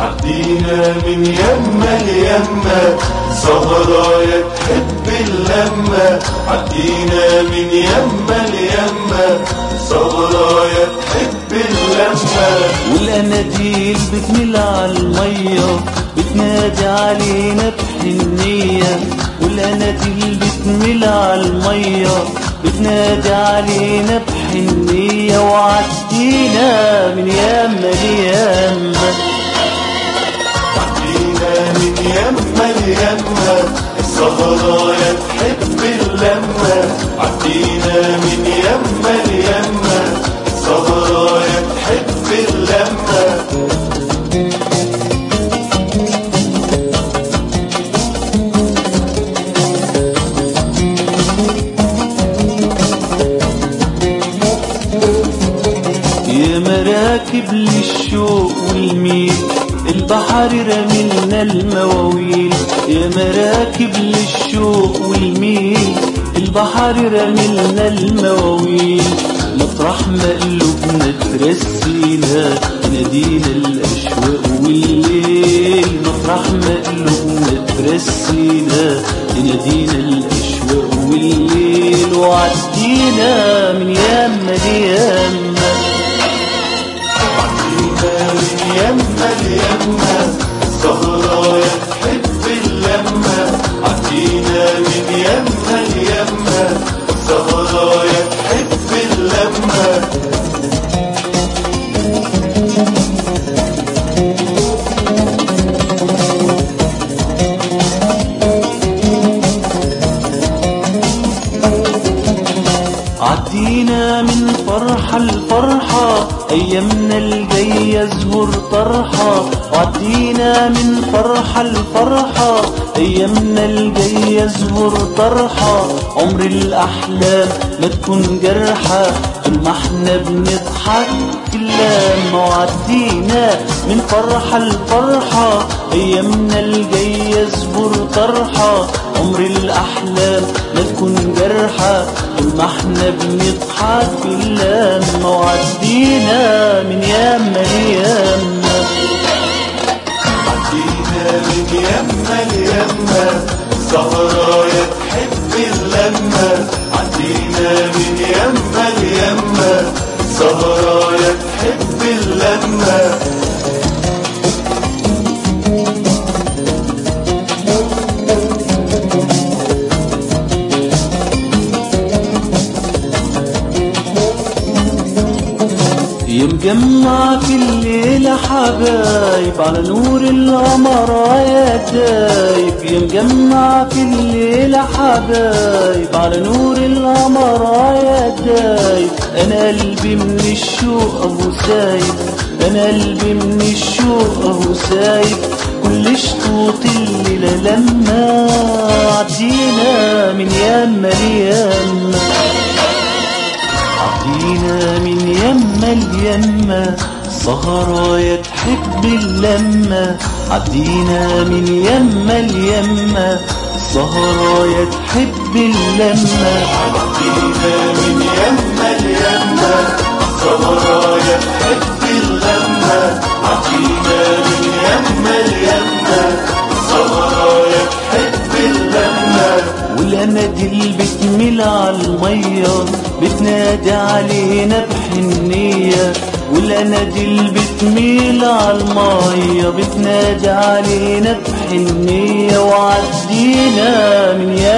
عدينا من يمة ليمة سهرايا تحب اللمة عدينا من يمة ليمة سهرايا تحب اللمة والاناديل بتمل على الميه بتنادي علينا بحنيه والاناديل بتمل على الميه بتنادي علينا بحنيه وعدينا من ياما لياما عدينا من يمة ليمة سهرايا تحب اللمة عدينا من يمة ليمة سهرايا تحب اللمة يا مراكب للشوق والميل البحر رملنا المواويل يا مراكب للشوق والميل البحر رملنا المواويل مطرح ما قلوبنا ترسينا نادينا الاشواق والليل مطرح ما قلوبنا ترسينا نادينا الاشواق والليل وعدينا من ياما لياما عدينا من يمة ليمة سهرايا تحب اللمة عدينا من يمة ليمة سهرايا تحب اللمة عدينا من فرحة لفرحة أيامنا الجاية زهور طرحة عدينا من فرحة لفرحة أيامنا الجاية زهور طرحة عمر الأحلام ما تكون جرحة طول ما احنا بنضحك كلام وعدينا من فرحة لفرحة أيامنا الجاية زهور طرحة عمر الأحلام ما تكون جرحة طول ما احنا بنضحك كلام وعدينا من ياما لياما عدينا من يمة ليمة سهرايا تحب اللمة عدينا من يمة ليمة سهرايا تحب اللمة يا مجمع في الليلة حبايب على نور القمر يا دايب يا مجمع في الليلة حبايب على نور القمر يا دايب أنا قلبي من الشوق أهو سايب أنا قلبي من الشوق أهو سايب كل شطوط الليلة لما عدينا من ياما لياما عدينا من يما اليما سهرايا تحب اللمة عدينا من يما اليما سهرايا تحب اللمة عدينا من يمة ليمة سهرايا تحب اللمة عدينا من يمة ليمة سهرايا تحب اللمة والاناديل بتميل على المية بتنادي علينا بحنية والاناديل بتميل على المية بتنادي علينا بحنية وعدينا من